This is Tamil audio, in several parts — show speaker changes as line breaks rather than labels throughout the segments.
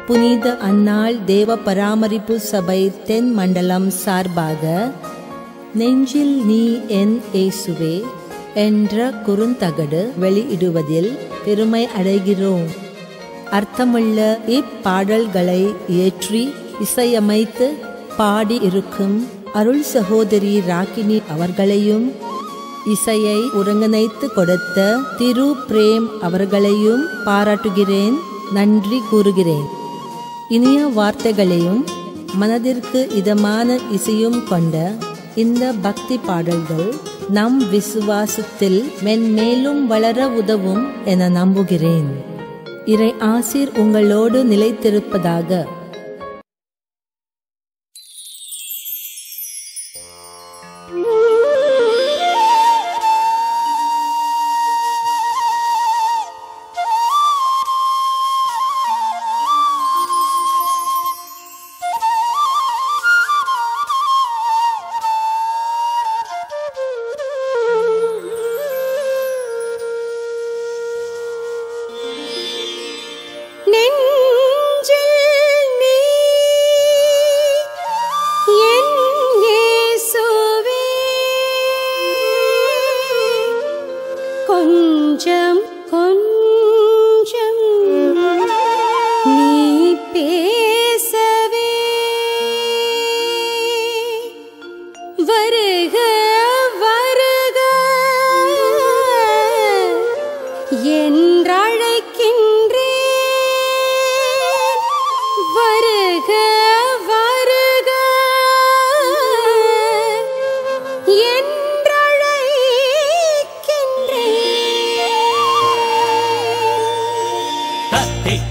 புனித அன்னாள் தேவ பராமரிப்பு சபை தென் மண்டலம் சார்பாக நெஞ்சில் நீ என் ஏசுவே என்ற குறுந்தகடு வெளியிடுவதில் பெருமை அடைகிறோம் அர்த்தமுள்ள இப்பாடல்களை இயற்றி இசையமைத்து பாடி இருக்கும் அருள் சகோதரி ராக்கினி அவர்களையும் இசையை ஒருங்கிணைத்து கொடுத்த திரு பிரேம் அவர்களையும் பாராட்டுகிறேன் நன்றி கூறுகிறேன் இனிய வார்த்தைகளையும் மனதிற்கு இதமான இசையும் கொண்ட இந்த பக்தி பாடல்கள் நம் விசுவாசத்தில் மென்மேலும் வளர உதவும் என நம்புகிறேன் இறை ஆசிர் உங்களோடு நிலைத்திருப்பதாக
நெஞ்சில் நீ என் இயேசுவே கொஞ்சம் கொஞ்சம் நீ பேசவே வருக வருக என்றழைக்கின்றேன் வருக வருக என்றழைக்கின்றேன்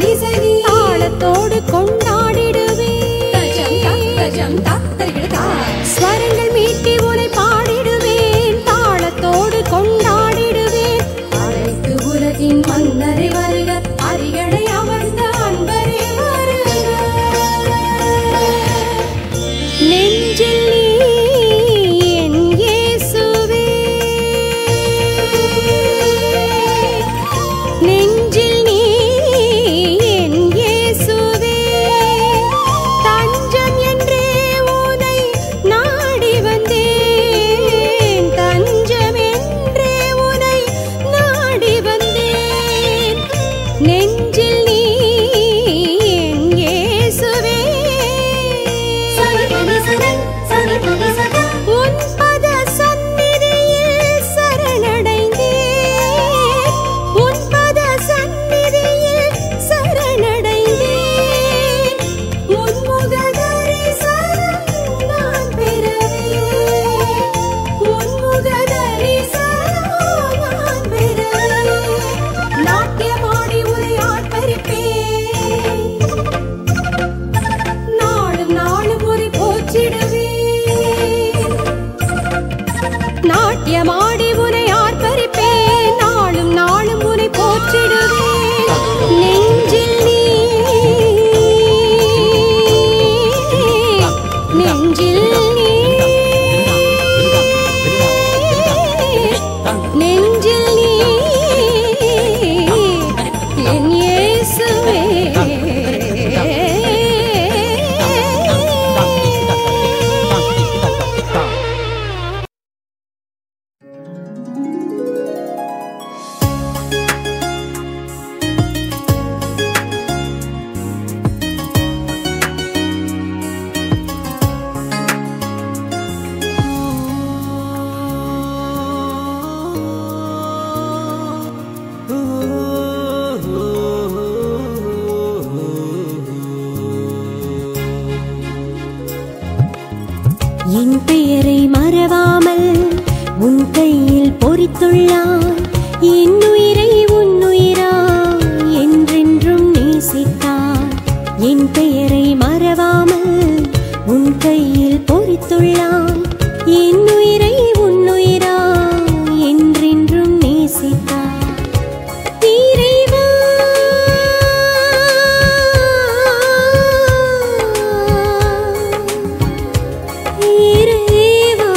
சரி தாளத்தோடு கொண்டாடிடுவே ஸ்வரங்கள் மீட்டி உனை பாடிடுவேன் தாளத்தோடு கொண்டாடிடுவேன் அனைத்து உலகின் மன்னரை வருக அரிகளை அமர்ந்த அன்பரே வருக நெஞ்சில் நீ என் இயேசுவே நெஞ்சில் நீ என் இயேசுவே தஞ்சம் என்றே உனை நாடி வந்தேன் தஞ்சம் என்றே உனை நாடி வந்தேன் நெஞ்சில் நீ என் இயேசுவே உன் பத சந்நிதியில் சரணடைந்தேன் உன் பத சந்நிதியில் சரணடைந்தேன் உன் முக தரிசனம் நான் பெறவே உன் முக தரிசனம் நான் பெறவே நாட்டியமாடி உரை ஆர்ப்பரிப்பேன் நாளும் நாளும் ஒரு போற்றிடுவே நாட்டியமாடி உனை ஆர்ப்பரிப்பேன் நாளும் நாளும் உனை போற்றிடுவேன் நெஞ்சில் நீ நெஞ்சில் நீ நெஞ்சில் நீ என் இயேசுவே
என் பெயரை மறவாமல் உன் கையில் பொறித்துள்ளான் என் உயிரை உன்னுயிரா என்றென்றும் நேசித்தான் என் பெயரை மறவாமல் உன் கையில் பொறித்துள்ளான் என் உயிரை உன்னுயிரா என்றென்றும் நேசித்தான் இறைவா இறைவா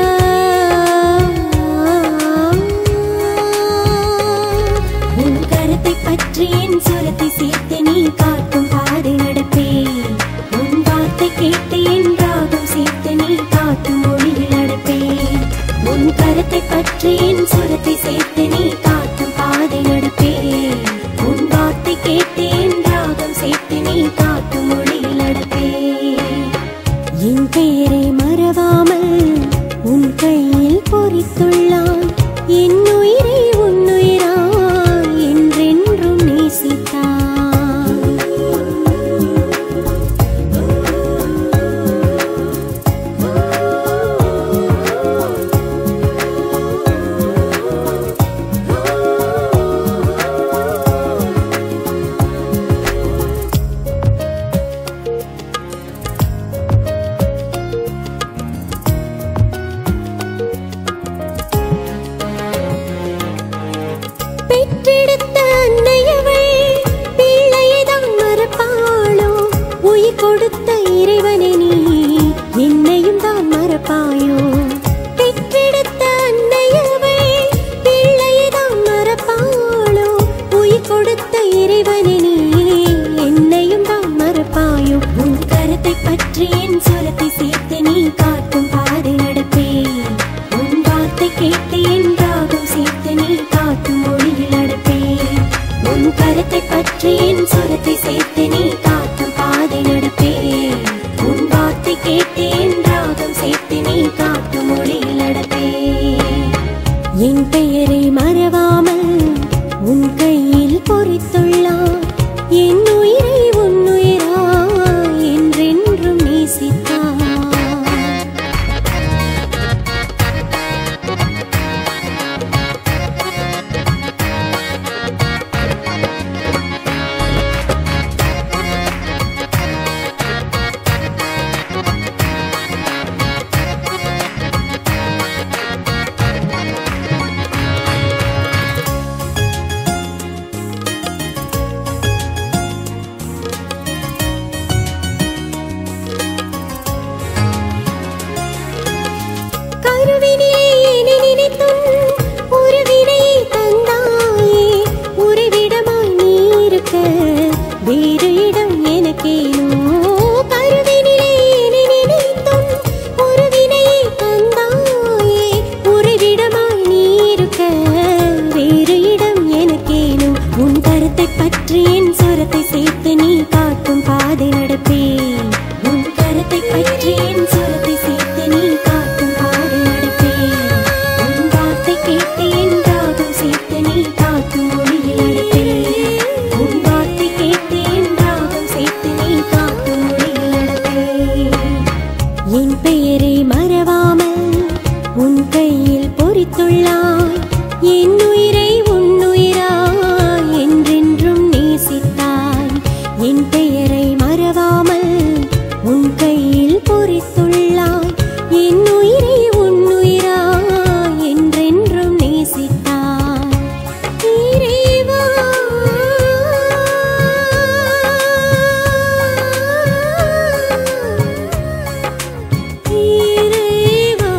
உன் கருத்தை பற்றி என் சுரத்தை சேர்த்து நீ காட்டும் பாதை நடப்பேன் உன் வார்த்தை கேட்டு என் ராகம் சேர்த்து நீ காட்டும் மொழியில் நடப்பேன் உன் கருத்தை பற்றி என் சுரத்தை சேர்த்து நீ காட்டும் பாதை நடப்பேன் உன் வார்த்தை கேட்டு என் ராகம் சேர்த்து நீ காட்டும் மொழியில் நடப்பேன் என் பெயரை மறவாமல் உன் கையில் பொறித்துள்ளான் என் உயிரை உன்னுயிரா என்றென்றும் நேசித்தான் பெற்றெடுத்த அன்னையவள் பிள்ளையைதான் மறப்பாளோ உயிர் கொடுத்த இறைவனை நீ என்னையும் தான் மறப்பாயோ பெற்றெடுத்த அன்னையவள் பிள்ளையைதான் மறப்பாளோ உயிர் கொடுத்த இறைவனை நீ என்னையும் தான் மறப்பாயோ உன் கருத்தை பற்றி என் சுரத்தை சேர்த்து நீ காட்டும் பாதை நடப்பேன் உன் வார்த்தை கேட்டு என் ராகம் சேர்த்து நீ காட்டும் மொழியில் நடப்பேன் உன் கருத்தை பற்றி என் சுரத்தை சேர்த்து நீ காட்டும் பாதை நடப்பேன் உன் வார்த்தை கேட்டு என் ராகம் சேர்த்து நீ காட்டும் மொழியில் நடப்பேன் என் பெயரை மறவாமல் உன் கையில் பொறித்துள்ளான் என் உயிரை உன்னுயிரா என்றென்றும் நேசித்தான் பற்றி என் சுரத்தை சேர்த்து நீ காட்டும் பாதை நடப்பேன் உன் கரத்தை பற்றி என் சுரத்தை சேர்த்து நீ காட்டும் பாதை நடப்பேன் உன் வார்த்தை கேட்டு என் ராகம் சேர்த்து நீ காட்டும் மொழியில் நடப்பேன் உன் வார்த்தை கேட்டு என் ராகம் சேர்த்து நீ காட்டும் மொழியில் நடப்பேன் என் பெயரை மறவாமல் உன் கையில் பொறித்துள்ளாய் என் உயிரை உன்னுயிராய் என்றென்றும் நேசித்தாய் என் பெயரை மறவாமல் உன் கையில் பொறித்துள்ளாய் என் உயிரை உன்னுயிராய் என்றென்றும் நேசித்தாய் இறைவா இறைவா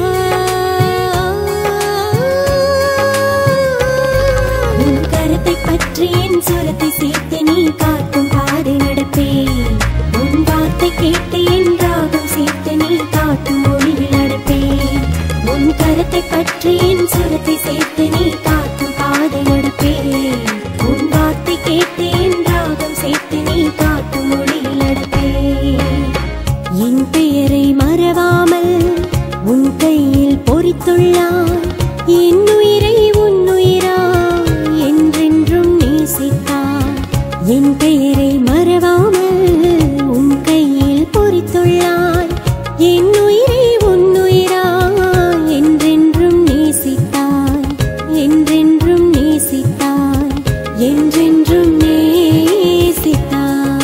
உன் கரத்தை பற்றி என் சுரத்தை சேர்த்து நீ காட்டும் பாதை நடப்பேன் உன் வார்த்தை கேட்டு என் ராகம் சேர்த்து நீ காட்டும் மொழியில் நடப்பேன் உன் கரத்தை பற்றி என் சுரத்தை சேர்த்து நீ காட்டும் பாதை நடப்பேன் உன் வார்த்தை கேட்டு என் ராகம் சேர்த்து நீ காட்டும் மொழியில் நடப்பேன் என் பெயரை மறவாமல் உன் கையில் பொறித்துள்ளாய் என் உயிரை உன்னுயிராய் என்றென்றும் நேசித்தாய் என் பெயரை மறவாமல் உன் கையில் பொறித்துள்ளாய் என் உயிரை உன்னுயிராய் என்றென்றும் நேசித்தாய் என்றென்றும் நேசித்தாய் என்றென்றும் நேசித்தாய்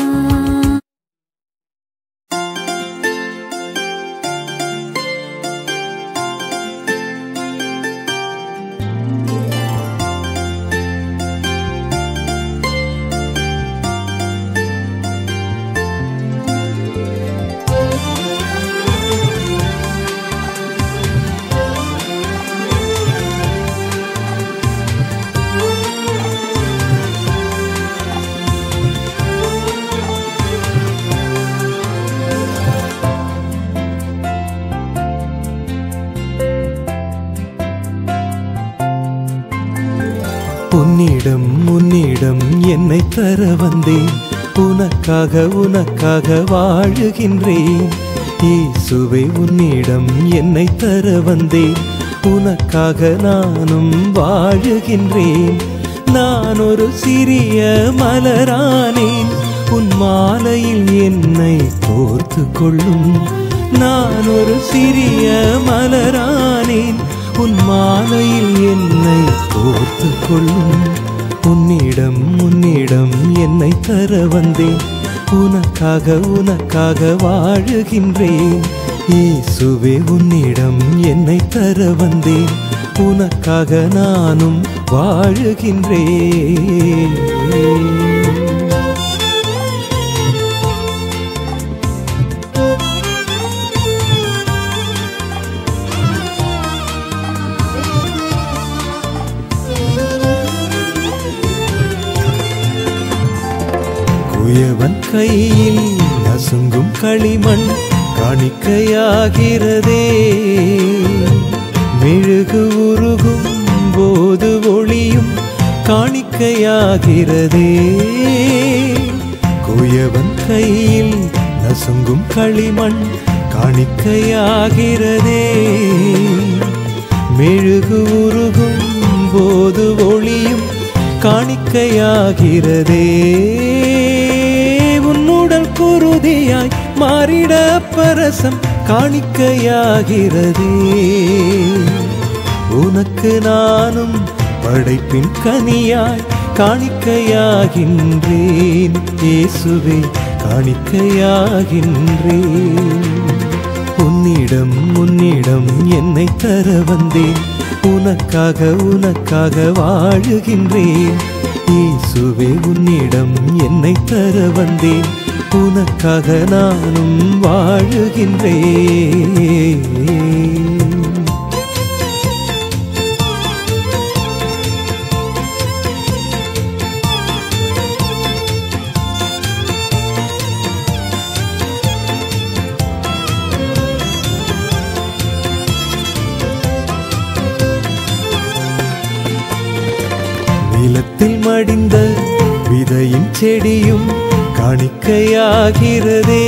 உன்னிடம் உன்னிடம் என்னை தர வந்தேன் உனக்காக உனக்காக வாழுகின்றேன் இயேசுவை உன்னிடம் என்னை தர வந்தேன் உனக்காக நானும் வாழுகின்றேன் நான் ஒரு சிறிய மலரானேன் உன் மாலையில் என்னை கோர்த்து கொள்ளும் நான் ஒரு சிறிய மலரானேன் உன் மாலையில் என்னை கோர்த்து கொள்ளும் உன்னிடம் உன்னிடம் என்னை தர வந்தேன் உனக்காக உனக்காக வாழுகின்றேன் இயேசுவே உன்னிடம் என்னை தர வந்தேன் உனக்காக நானும் வாழுகின்றேன் குயவன் கையில் நசுங்கும் களிமண் காணிக்கையாகிறதே மெழுகு உருகும் போது ஒளியும் காணிக்கையாகிறதே குயவன் கையில் நசுங்கும் களிமண் காணிக்கையாகிறதே மெழுகு உருகும் போது ஒளியும் காணிக்கையாகிறதே உன்னுடல் குருதியாய் மாறிட பரசம் காணிக்கையாகிறதே உனக்கு நானும் படைப்பின் கனியாய் காணிக்கையாகின்றேன் இயேசுவே காணிக்கையாகின்றேன் உன்னிடம் உன்னிடம் என்னை தர வந்தேன் உனக்காக உனக்காக வாழுகின்றேன் இயேசுவே உன்னிடம் என்னை தர வந்தேன் உனக்காக நானும் வாழுகின்றேன் நிலத்தில் மடிந்த விதையின் செடியும் காணிக்கையாகிறதே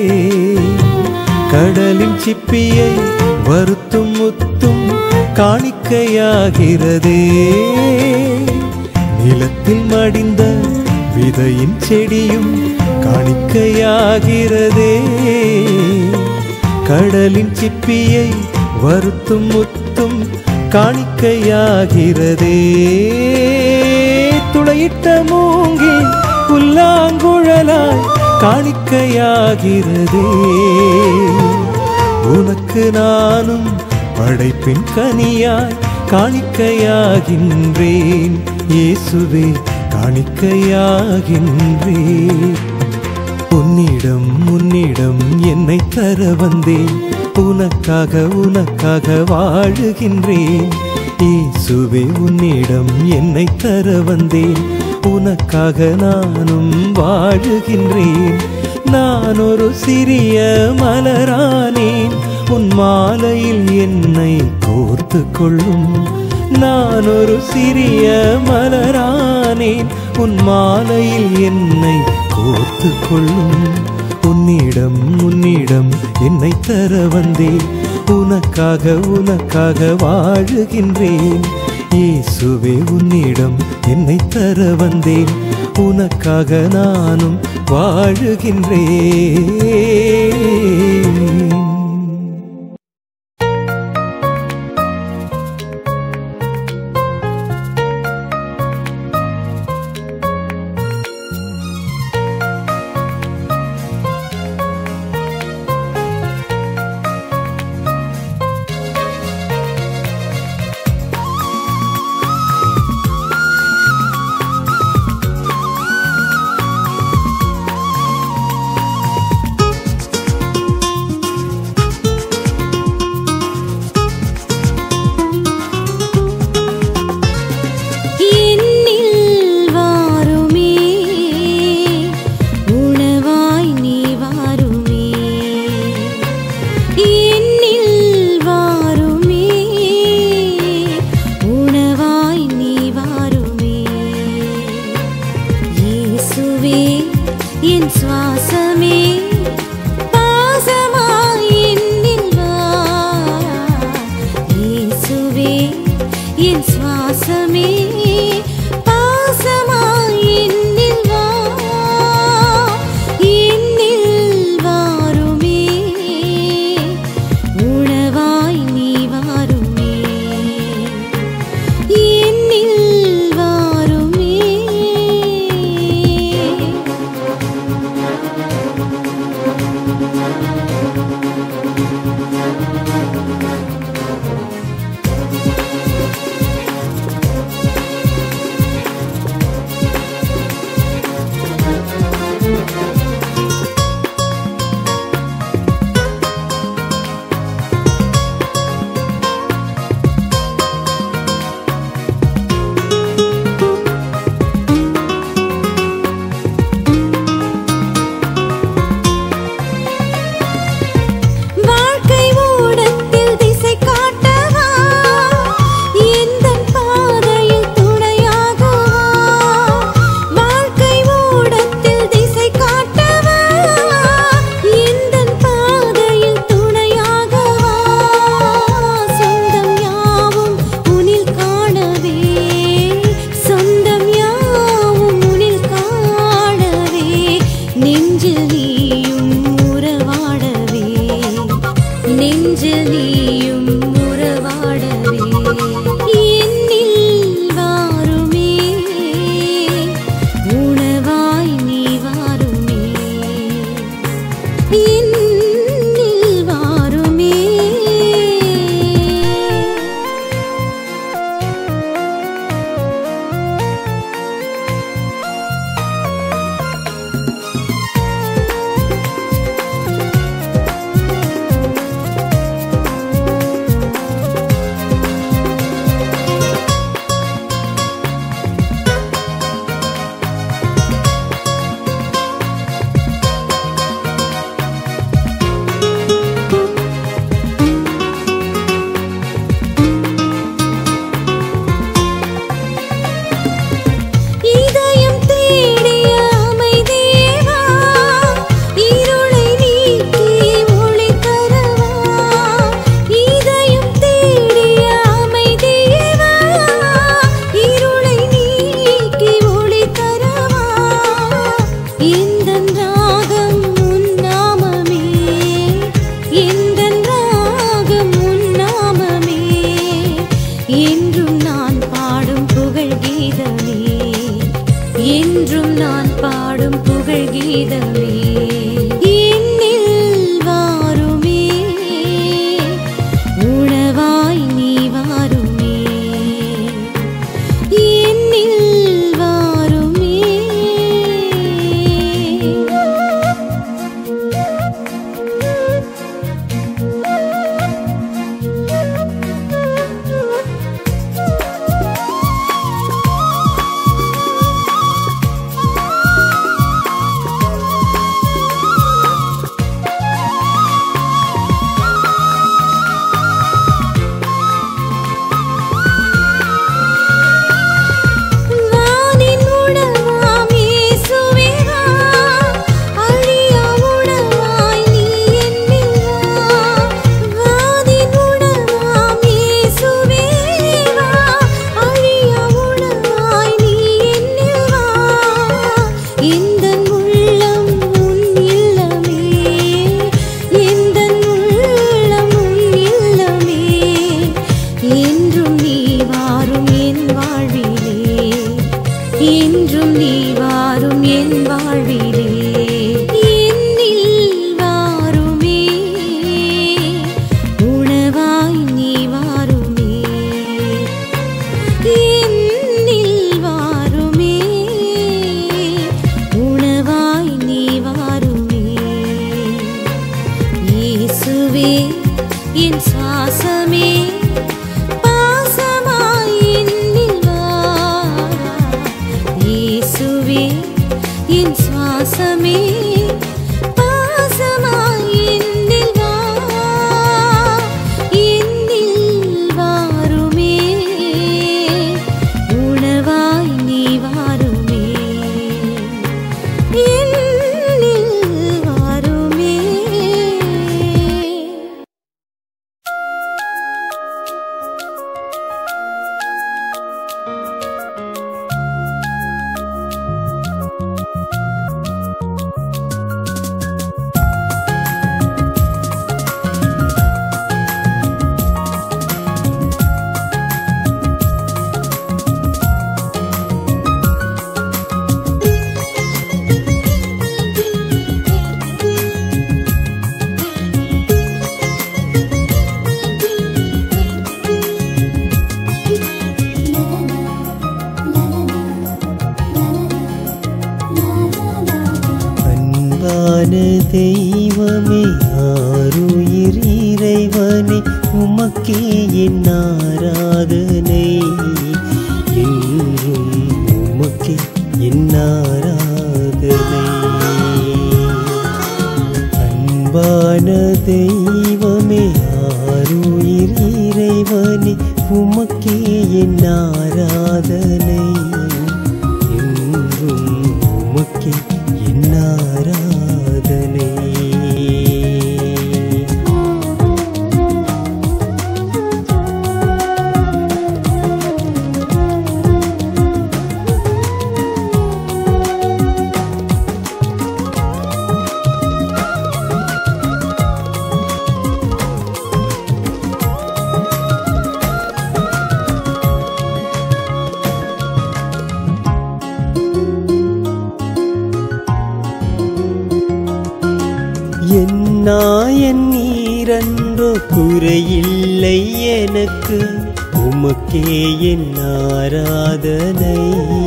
கடலின் சிப்பியை வருத்தும் முத்தும் காணிக்கையாகிறதே நிலத்தில் மடிந்த விதையின் செடியும் காணிக்கையாகிறதே கடலின் சிப்பியை வருத்தும் முத்தும் காணிக்கையாகிறதே துளையிட்ட மூங்கி புல்லாங்குழலாய் காணிக்கையாகிறதே உனக்கு நானும் படைப்பின் கனியாய் காணிக்கையாகின்றேன் இயேசுவே காணிக்கையாகின்றேன் உன்னிடம் உன்னிடம் என்னை தர வந்தேன் உனக்காக உனக்காக வாழுகின்றேன் இயேசுவே உன்னிடம் என்னை தர வந்தேன் உனக்காக நானும் வாழுகின்றேன் நான் ஒரு சிறிய மலரானேன் உன் மாலையில் என்னை கோர்த்து கொள்ளும் நான் ஒரு சிறிய மலரானேன் உன் மாலையில் என்னை கோர்த்து கொள்ளும் உன்னிடம் உன்னிடம் என்னை தர வந்தேன் உனக்காக உனக்காக வாழுகின்றேன் இயேசுவே உன்னிடம் என்னை தர வந்தேன் உனக்காக நானும் வாழுகின்றேன்
என்னில் வாருமே உணவாய் நீ வாருமே என்னில் வாருமே உணவாய் நீ வாருமே இயேசுவே என் சுவாசமே பாசமாய் என்னில் வா இயேசுவே என் சுவாசமே பாசமாய் என்னில் வா என்னில் வாருமே உணவாய் நீ வாருமே என்னில் வாருமே கீதமே என்னில் வாருமே உணவாய் நீ வாருமே என்னில் வாருமே வானின் உணவாம் இயேசுவே வா அழியா உணவாய் நீ என்னில் வா வானின் உணவாம் இயேசுவே வா அழியா உணவாய் நீ என்னில் வா எந்தன் உள்ளம் உன் இல்லமே எந்தன் உள்ளம் உன் இல்லமே என்றும் நீ வாரும் என் வாழ்விலே என்றும் நீ வாரும் என் வாழ்விலே என்னில் வாருமே உணவாய் நீ வாருமே என்னில் வாருமே உணவாய் நீ வாருமே இயேசுவே என் சுவாசமே பாசமாய் என்னில் வா இயேசுவே என் சுவாசமே பாசமாய் என்னில் வா என்னில் வாருமே உணவாய் நீ வாருமே என்னில் வாருமே
அன்பான தெய்வமே ஆருயிர் இறைவனே உமக்கே என் ஆராதனை என்றும் உமக்கே என் ஆராதனை அன்பான தெய்வமே ஆருயிர் இறைவனே உமக்கே என் ஆராதனை என்றும் உமக்கே என் ஆராதனை என்னாயன் நீரன்றோ குறையில்லை எனக்கு உமக்கே என் ஆராதனை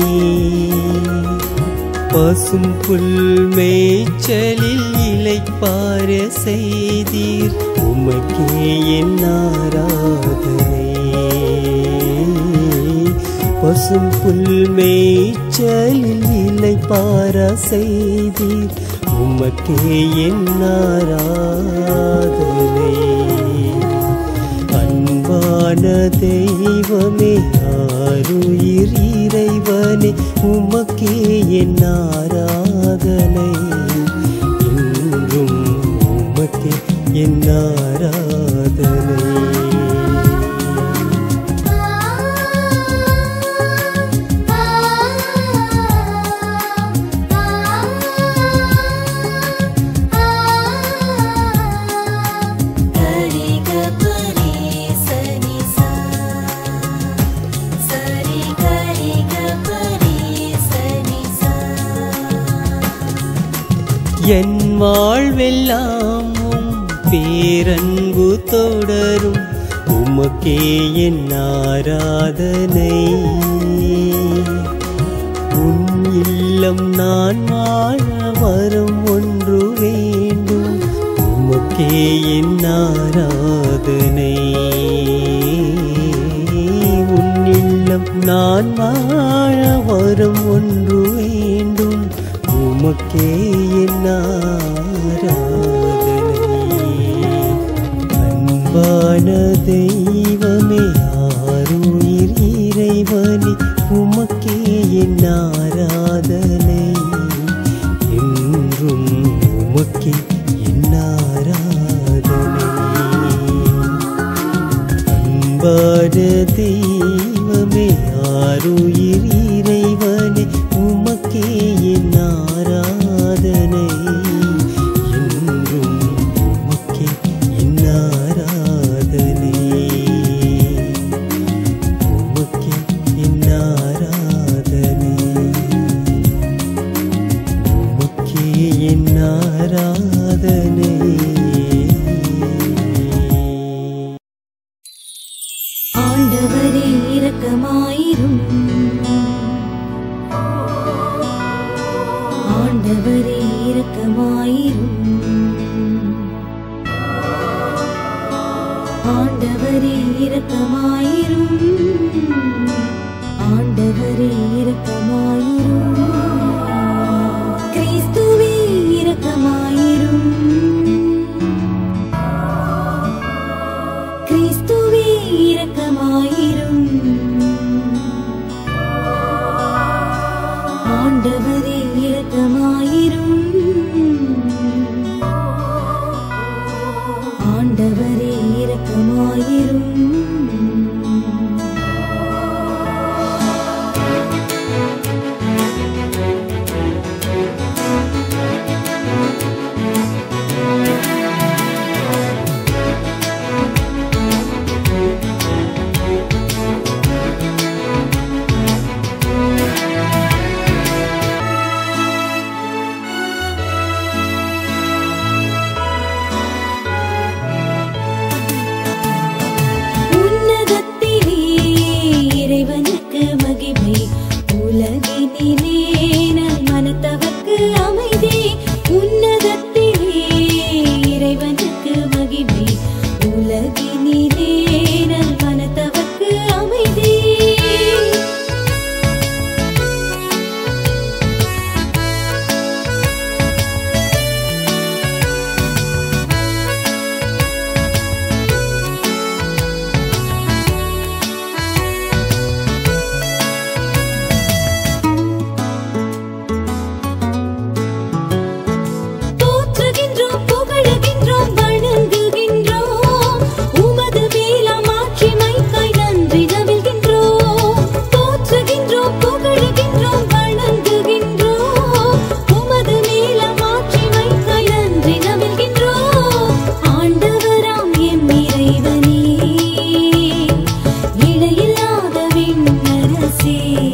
பசும் புல் மேய்ச்சலில் இலைப்பார செய்தீர் உமக்கே என் ஆராதனை பசும் புல் மேய்ச்சலில் இலைப்பார செய்தீர் உமக்கே என் ஆராதனை அன்பான தெய்வமே ஆருயிர் இறைவனே உமக்கே என் ஆராதனை என்றும் உமக்கே என் ஆராதனை
சரி கரி கபரி சனி சா
என் வாழ்வெல்லாம் உம் பேரன்பு தொடரும் உமக்கே என் ஆராதனை உன் இல்லம் நான் வாழ வரும் ஒன்று வேண்டும் உமக்கே என் ஆராதனை உன் இல்லம் நான் வாழ வரும் ஒன்று வேண்டும் உமக்கே என் ஆராதனை அன்பான தெய்வமே ஆருயிர் இறைவனே உமக்கே என் ஆராதனை என்றும் உமக்கே என் ஆராதனை அன்பான தெய்வமே ஆருயிர் இறைவனே உமக்கே என் ஆராதனை என்றும் உமக்கே என் ஆராதனை உமக்கே என் ஆராதனை உமக்கே என் ஆராதனை
ஆண்டவரே இரக்கமாயிரும் ஆண்டவரே இரக்கமாயிரும் ஆண்டவரே இரக்கமாயிரும் ஆண்டவரே இரக்கமாயிரும் கிறிஸ்துவே இரக்கமாயிரும் கிறிஸ்துவே இரக்கமாயிரும் ஆண்டவரே இரக்கமாயிரும் ஆண்டவரே இரக்கமாயிரும் உன்னதத்திலே இறைவனுக்கு மகிமை உலகினிலே நல் மனத்தவர்க்கு அமைதி உன்னதத்திலே இறைவனுக்கு மகிமை உலகினிலே நல் மனத்தவர்க்கு அமைதி போற்றுகின்றோம் புகழுகின்றோம் வணங்குகின்றோம் உமது மேலாம் ஆட்சிமைக்காய் நன்றி நவில்கின்றோம் போற்றுகின்றோம் புகழுகின்றோம் வணங்குகின்றோம் உமது மேலாம் ஆட்சிமைக்காய் நன்றி நவில்கின்றோம் ஆண்டவராம் என் இறைவனே இடையில்லாத விண்ணரசே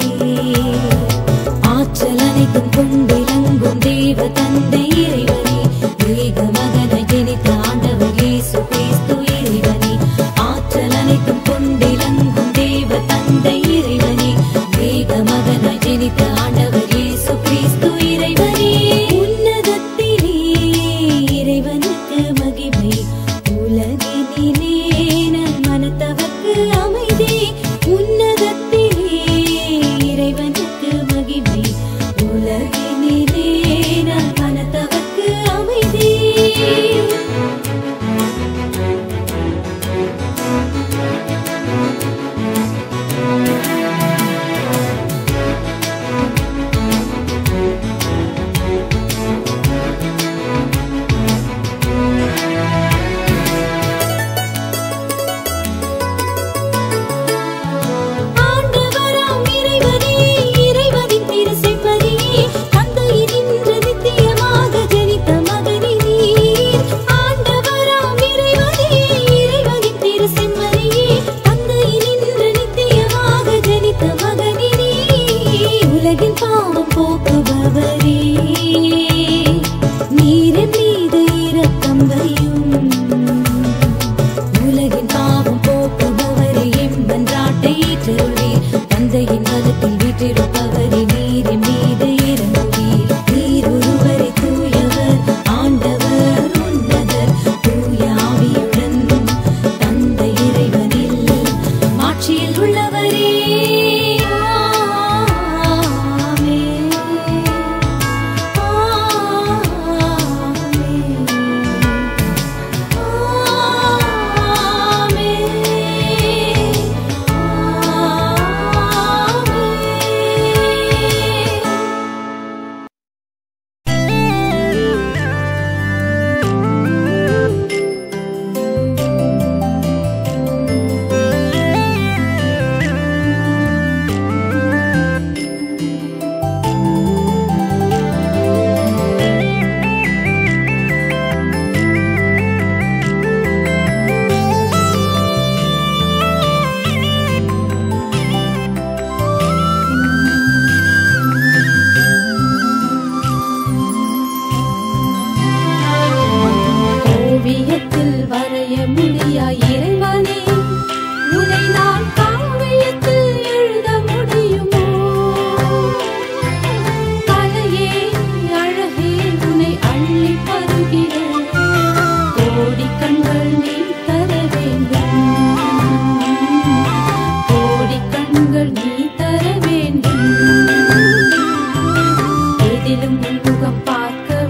ஆற்றல் அனைத்தும் கொண்டிலங்கும் தேவ தந்தை இறைவனே வேக மகனை ஜெனித்த ஆண்டவர் இயேசு கிறிஸ்து இறைவனே ஆற்றல் அனைத்தும் கொண்டிலங்கும் தேவ தந்தை இறைவனே வேக மகனை ஜெனித்த ஆண்டவர் இயேசு கிறிஸ்து இறைவனே உன்னதத்திலே இறைவனுக்கு மகிமை உலகினிலே நல் மனத்தவர்க்கு அமைதி உன்னதத்திலே இறைவனுக்கு மகிமை உலகினிலே நல் மனத்தவர்க்கு அமைதி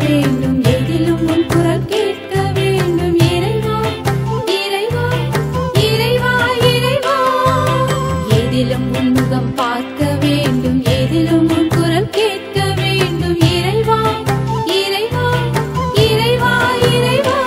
வேண்டும் எதிலும் உன் குரல் கேட்க வேண்டும் இறைவா இறைவா இறைவா இறைவா எதிலும் உன் முகம் பார்க்க வேண்டும் எதிலும் உன் குரல் கேட்க வேண்டும் இறைவா இறைவா இறைவா இறைவா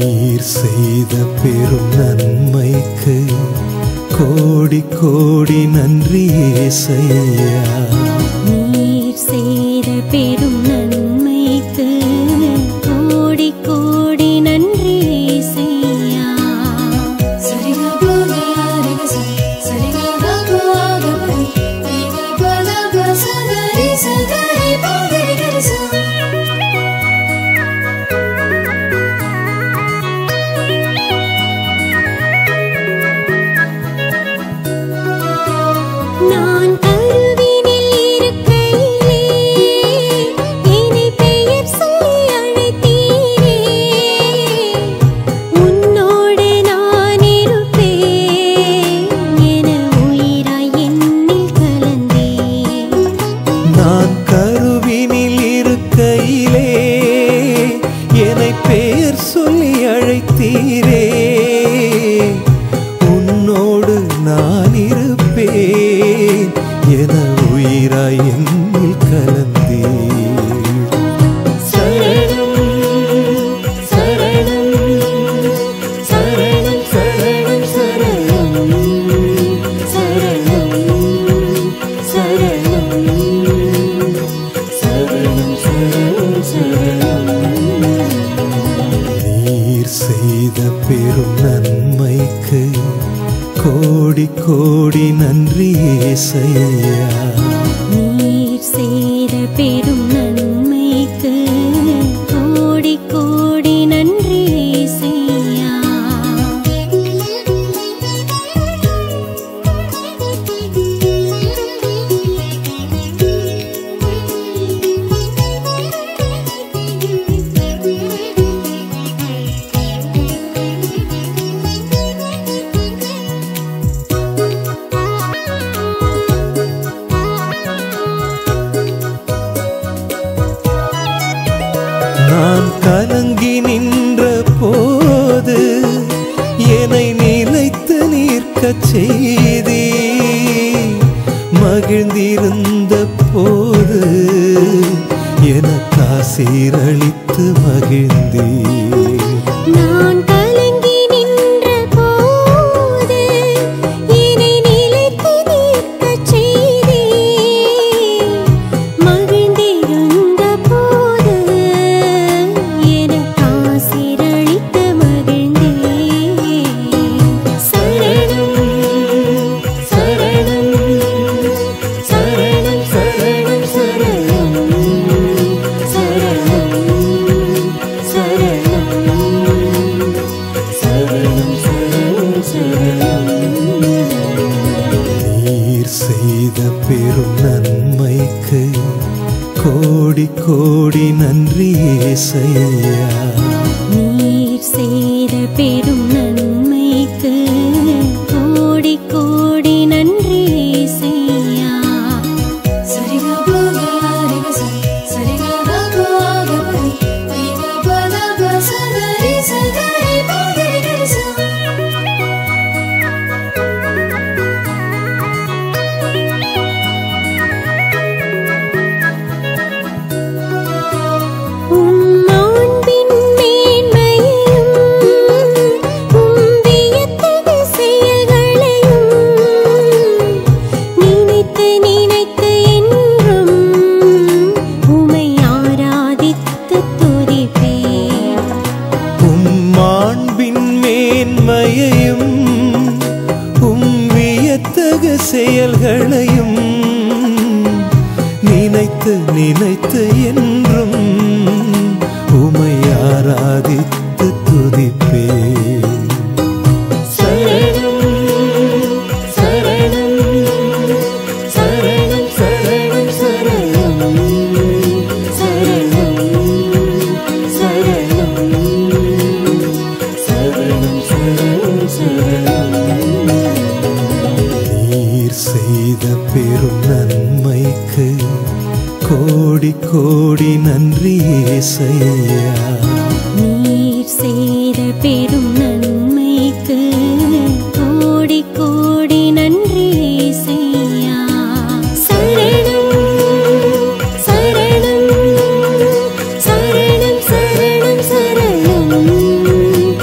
நீர் செய்த பெரும் நன்மைக்கு கோடி கோடி நன்றி ஏசையா
நீர் செய்த பெரும் நன்மைக்கு கோடி கோடி நன்றி இசையா நான் கருவினில் இருக்கையிலே என்னை பெயர் சொல்லி அழைத்தீரே உன்னோடு நான் இருப்பேன் என உயிராய் என்னில் கலந்தேன்
நான் கருவினில் இருக்கையிலே என்னை பெயர் சொல்லி அழைத்தீரே உன்னோடு நான் இருப்பேன் என உயிராய் என்னில் கலந்தீர்
சரணம் சரணம் சரணம் சரணம் சரணம் சரணம் சரணம் சரணம் சரணம் சரணம்
நீர் செய்த பெரும் நன்மைக்கு கோடி கோடி நன்றி ஏசையா
நீர் செய்த பெரும் நன்மைக்கு கோடி கோடி நன்றி இசையா
நான் கலங்கி நின்ற போது என்னை நிலைத்து நிற்கச் செய்தே மகிழ்ந்திருந்த போது எனக்கு ஆசீரளித்து மகிழ்ந்தே
நான் கலங்கி நின்ற போது என்னை நிலைத்து நிற்கச் செய்தே மகிழ்ந்திருந்த போது எனக்கு ஆசீரளித்து மகிழ்ந்தே சரணம் சரணம் சரணம் சரணம் சரணம் சரணம் சரணம் சரணம் சரணம் சரணம்
நீர் செய்த பெரும் நன்மைக்கு கோடி கோடி நன்றி ஏசையா
நீர் செய்த பெரும் நன்மைக்கு கோடி கோடி நன்றி இசையா உம் அன்பின் மேன்மையையும் உம் வியத்தகு செயல்களையும் நினைத்து நினைத்து என்றும் உமை ஆராதித்து துதிப்பேன்
உம் மாண்பின் மேன்மையையும் உம் வியத்தகு செயல்களையும் நினைத்து நினைத்து என்றும் உமை ஆராதித்து துதிப்பேன்
சரணம் சரணம் சரணம் சரணம் சரணம் சரணம் சரணம் சரணம் சரணம் சரணம்
நீர் செய்த பெரும் நன்மைக்கு கோடி கோடி நன்றி ஏசையா
நீர் செய்த பெரும் நன்மைக்கு கோடி கோடி நன்றி இசையா சரணம் சரணம் சரணம் சரணம் சரணம்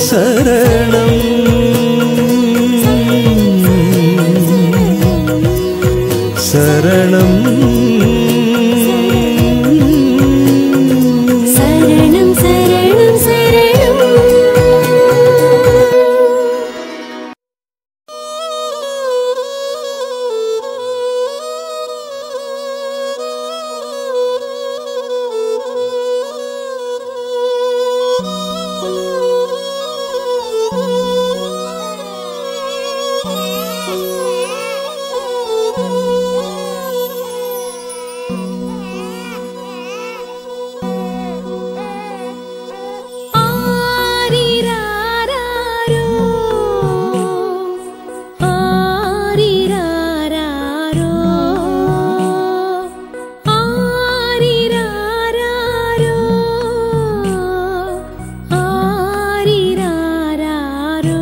சரணம் சரணம்
சரணம் சரணம் சரணம் ஆரிராராரோ ஆரிராராரோ ஆரிராராரோ ஆரிராராரோ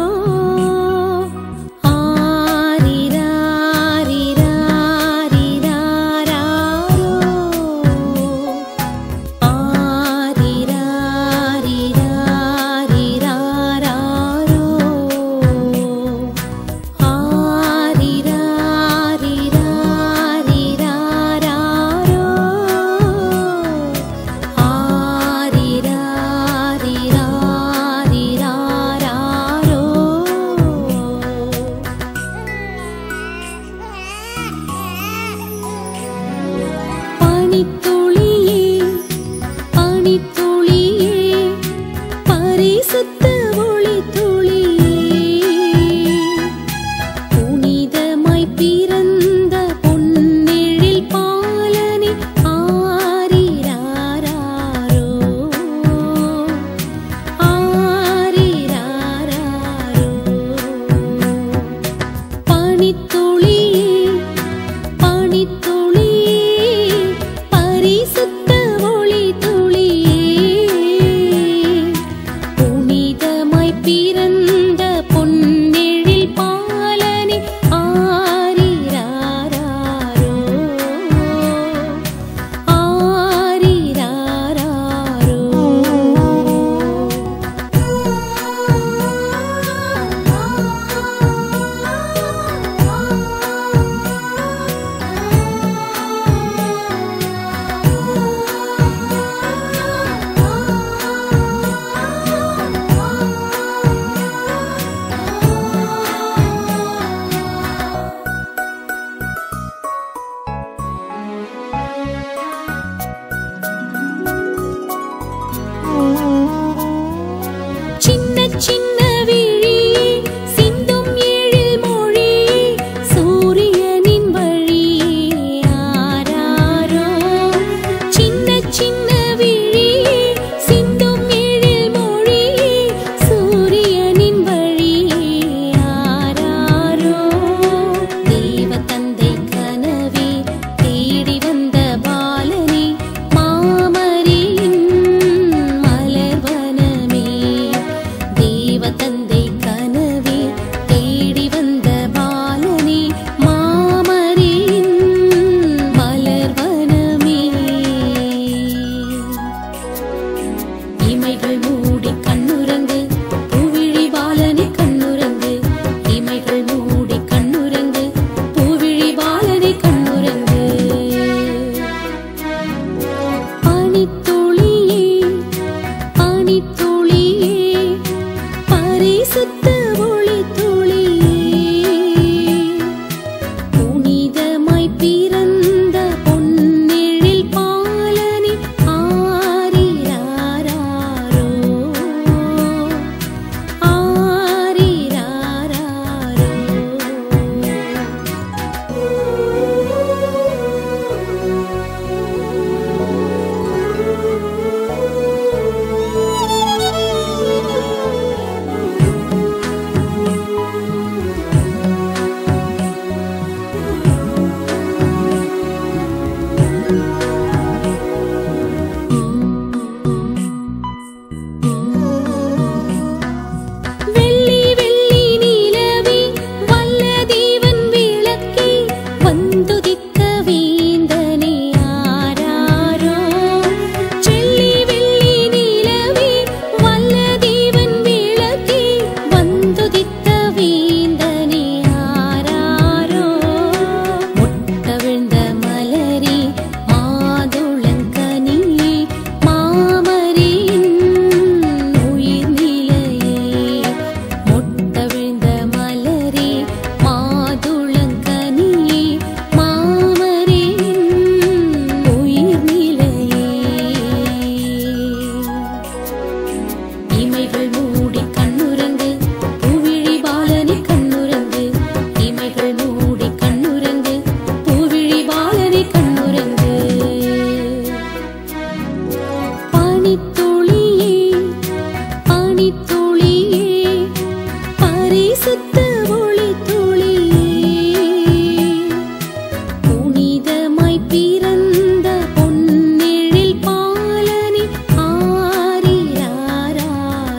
ஆரிராரிராரிராரோ பனித்துளியே பனித்துளியே பரிசுத்த ஒளித்துளியே புனிதமாய் பிறந்த பொன்னெழில் பாலனே ஆரிராரோ ஆரிராரோ பனித்துளியே பனித்துளியே பரிசுத்த ஒளித்துளியே புனிதமாய் பிறந்த பொன்னெழில் பாலனே ஆரிராரோ ஆரிராரோ சின்ன சின்ன விழியே சிந்தும் எழில் மொழியே சூரியனின் வழியே ஆராரோ சின்ன சின்ன விழியே சிந்தும் எழில் மொழியே சூரியனின் வழியே ஆராரோ தேவ தந்தை கனவே தேடி வந்த பாலனே மாமரியின் மலர்வனமே தேவ பரிசுத்த ஒளி துளியே புனிதமாய் பிறந்த பொன்னெழில் பாலனி ஆரிராரோ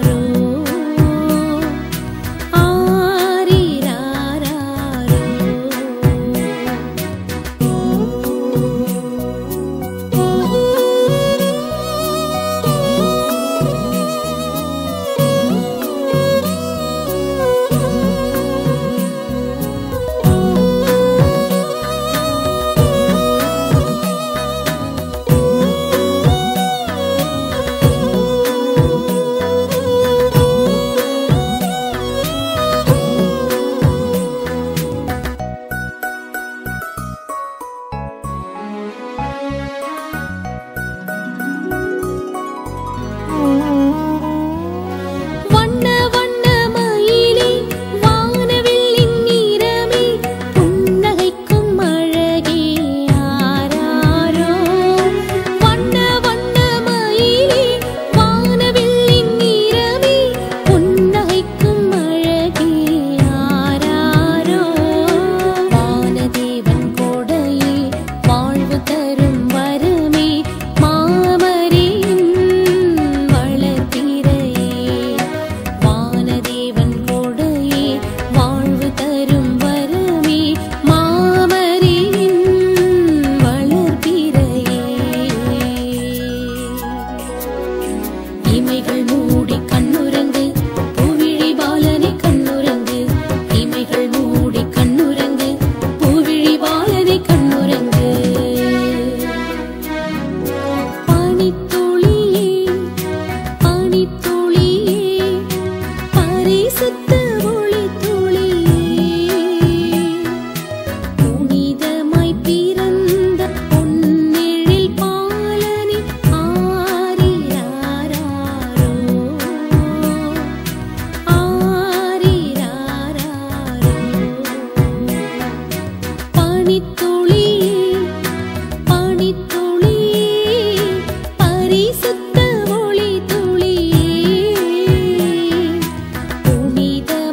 வண்ண வண்ண மயிலே வானவில்லின் நிறமே புன்னகைக்கும் அழகே ஆராரோ வண்ண வண்ண மயிலே வானவில்லின் நிறமே புன்னகைக்கும் அழகே ஆராரோ வானதேவன் கோடையே வாழ்வு தரும் வரமே மாமரியின் வளர்ப்பிறையே வானதேவன் கோடையே வாழ்வு தரும் வரமே மாமரியின் வளர்ப்பிறையே இமைகள் மூடி கண்ணுறங்கு பூவிழி பாலனை கண்ணுறங்கு இமைகள் மூடி கண்ணுறங்கு பூவிழி பாலனை கண்ணுறங்கு பனித்துளியே பனித்துளியே பரிசுத்த ஒளி துளியே புனிதமாய் பிறந்த பொன்னெழில் பாலனி ஆரிராரோ ஆரிராரோ பனித்துளியே பனித்துளியே பரிசுத்த ஒளி துளியே புனித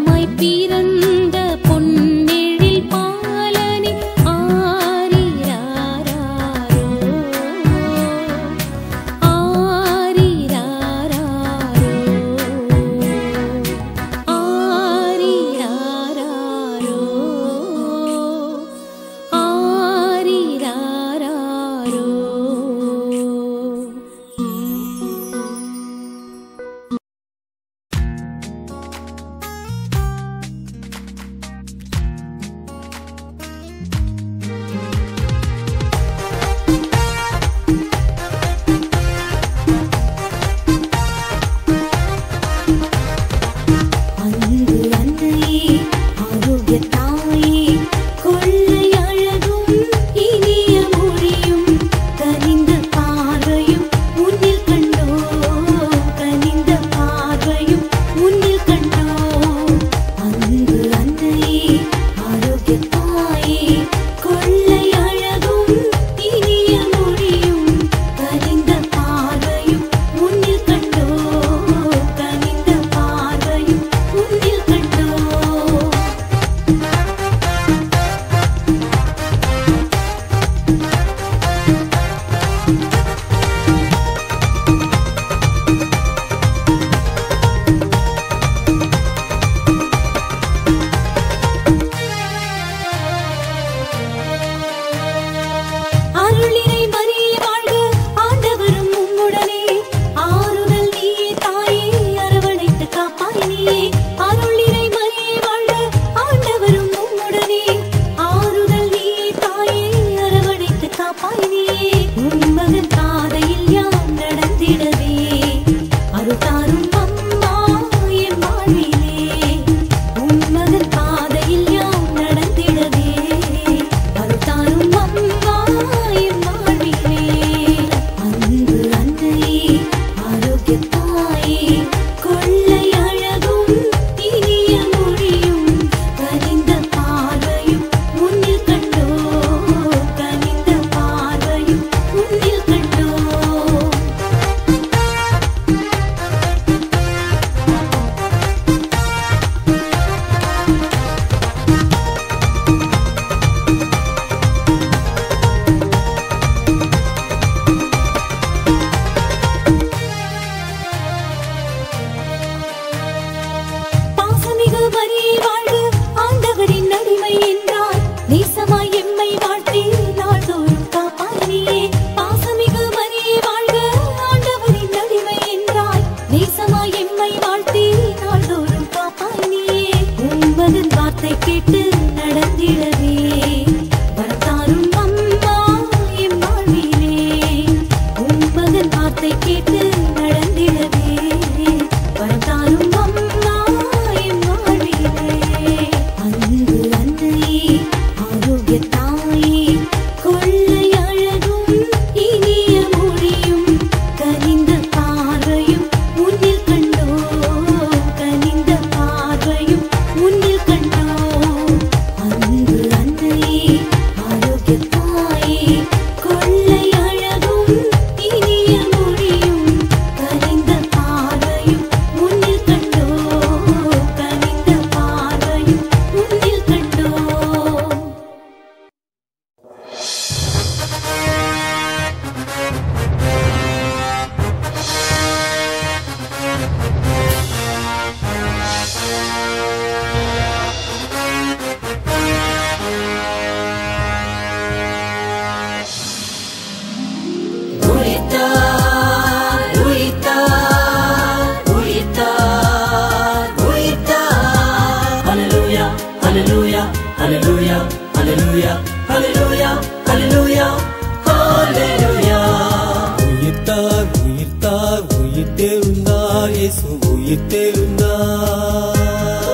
வார்த்தை கேட்டு நடந்திடவே வரத்தாரும் அம்மா என் வாழ்விலே உம் மகன் வார்த்தை கேட்டு நடந்திடவே வரத்தாரும் அம்மா என் வாழ்விலே அன்பு அன்னையே ஆரோக்கிய தாயே கொள்ளை அழகும் இனிய மொழியும் கனிந்த பார்வையும் உன்னில் கண்டோ கனிந்த பார்வையும் உன்னில் கண்டோ அன்பு அன்னையே ஆரோக்கிய தாயே கொள்ளை அழகும் இனிய மொழியும் கனிந்த பார்வையும் உன்னில் கண்டோ கனிந்த பார்வையும் உன்னில் கண்டோ
உயிர்த்தார் உயிர்த்தார் உயிர்த்தார் உயிர்த்தார் ஹalleluya ஹalleluya ஹalleluya ஹalleluya ஹalleluya ஹalleluya ஹalleluya
உயிர்த்தார் உயிர்த்தார் உயிர்த்தெழுந்தார் இயேசு உயிர்த்தெழுந்தார்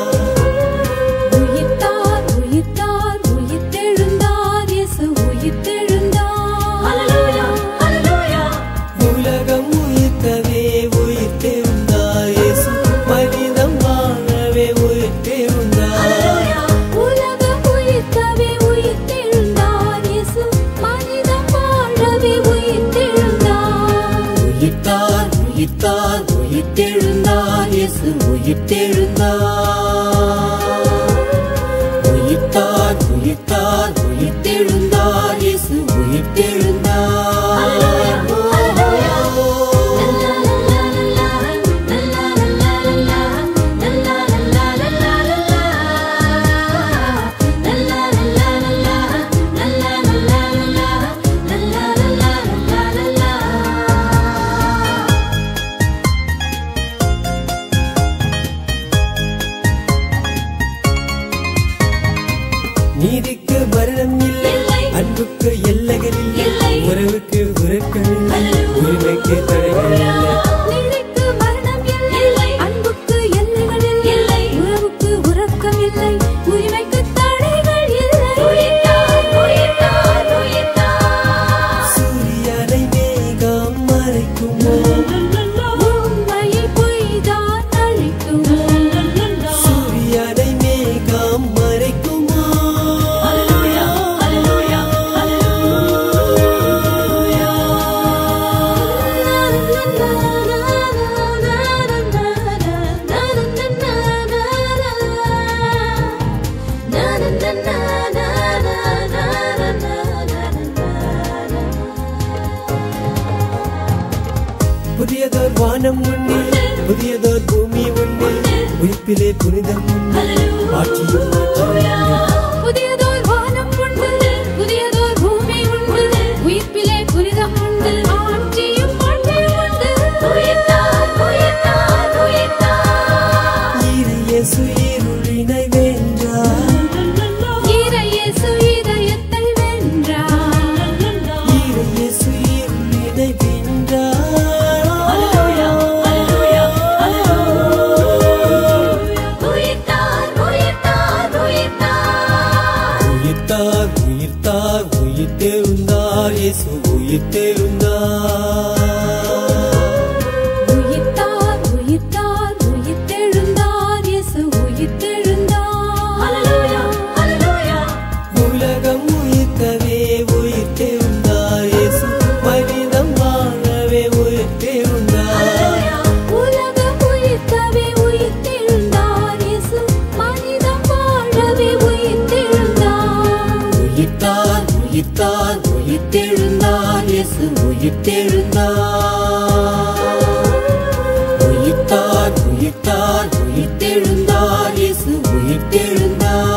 உயிர்த்தார் உயிர்த்தார் உயிர்த்தெழுந்தார் இயேசு உயிர்த்தெழுந்தார்
ஹalleluya ஹalleluya
உலகம் உயிர்த்தவே உயிர்த்தெழுந்தார் இயேசு மனிதம் வாழவே உயிர்த்தெழுந்தார்
உலகம் உயிர்த்தவே உயிர்த்தெழுந்தார் இயேசு மனிதம் வாழவே உயிர்த்தெழுந்தார்
உயிர்த்தார் உயிர்த்தார் உயிர்த்தெழுந்தார் இயேசு உயிர்த்தெழுந்தார் உயிர்த்தார் உயிர்த்தார் உயிர்த்தெழுந்தார் இயேசு நீதிக்கு மரணம் இல்லை அன்புக்கு எல்லைகள் இல்லை உறவுக்கு உறக்கம் இல்லை உரிமைக்கு தடைகள் இல்லை
நீதிக்கு மரணம் இல்லை அன்புக்கு எல்லைகள் இல்லை உறவுக்கு உறக்கம் இல்லை உரிமைக்கு தடைகள் இல்லை உயிர்த்தார் உயிர்த்தார் உயிர்த்தார்
சூரியனை மேகம் மறைக்குமோ
உண்மையை பொய்தான் அழிக்குமோ
சூரியனை மேகம் மறைக்குமோ புதியதோர் வானம் உண்டு புதியதோர் பூமி உண்டு உயிர்ப்பிலே புனிதம் உண்டு ஆட்சியும் மாற்றமும் உண்டு.
புதியதோர் வானம் உண்டு புதியதோர் பூமி உண்டு உயிர்ப்பிலே புனிதம் உண்டு ஆட்சியும் மாற்றியும் உண்டு உயிர்த்தார் உயிர்த்தார் உயிர்த்தார்
இயேசு இருளினை வென்றார்
இறையேசு இதயத்தை வென்றார்
இயேசு இருளினை வென்றார்
உயிர்த்தார் உயிர்த்தார் உயிர்த்தார்
உயிர்த்தார் உயிர்த்தார் உயிர்த்தெழுந்தார் இயேசு உயிர்த்தெழுந்தார்
உயிர்த்தார் உயிர்த்தார் உயிர்த்தெழுந்தார் இயேசு உயிர்த்தெழுந்தார்
ஹalleluya ஹalleluya
உலகம் உயிர்த்தவே உயிர்த்தெழுந்தார் இயேசு மனிதம் வாழவே உயிர்த்தெழுந்தார்
உலகம் உயிர்த்தவே உயிர்த்தெழுந்தார் இயேசு மனிதம் வாழவே உயிர்த்தெழுந்தார்
உயிர்த்தார் உயிர்த்தார் உயிர்த்தெழுந்தார் இயேசு உயிர்த்தெழுந்தார் உயிர்த்தார் உயிர்த்தார் உயிர்த்தெழுந்தார் இயேசு உயிர்த்தெழுந்தார்